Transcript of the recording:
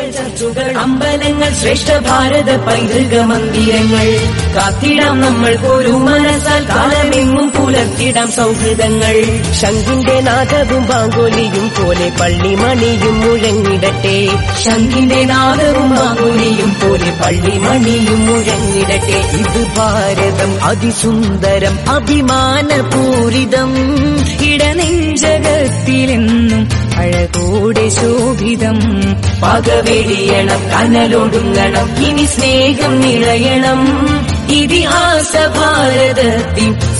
ചർച്ചുകൾ അമ്പലങ്ങൾ ശ്രേഷ്ഠ ഭാരത പൈതൃക മന്ദിരങ്ങൾ കാത്തിടാം നമ്മൾ ഒരു മനസ്സാൽ കാലമെങ്ങും പുലർത്തിടാം സൗഹൃദങ്ങൾ ശംഖിന്റെ നാദവും ബാങ്കോലിയും പോലെ പള്ളിമണിയും മുഴങ്ങിടട്ടെ ശംഖിന്റെ നാദവും മാങ്ങുലിയും പോലെ പള്ളിമണിയും മുഴങ്ങിടട്ടെ ഇത് ഭാരതം അതിസുന്ദരം അഭിമാനപൂരിതം ഇടനെഞ്ചകത്തിലെന്നും അഴകോടെ ശോഭിതം പകവെടിയണം കനലൊടുങ്ങണം ഇനി സ്നേഹം നിറയണം ഇതിഹാസ ഭാരതത്തിൻ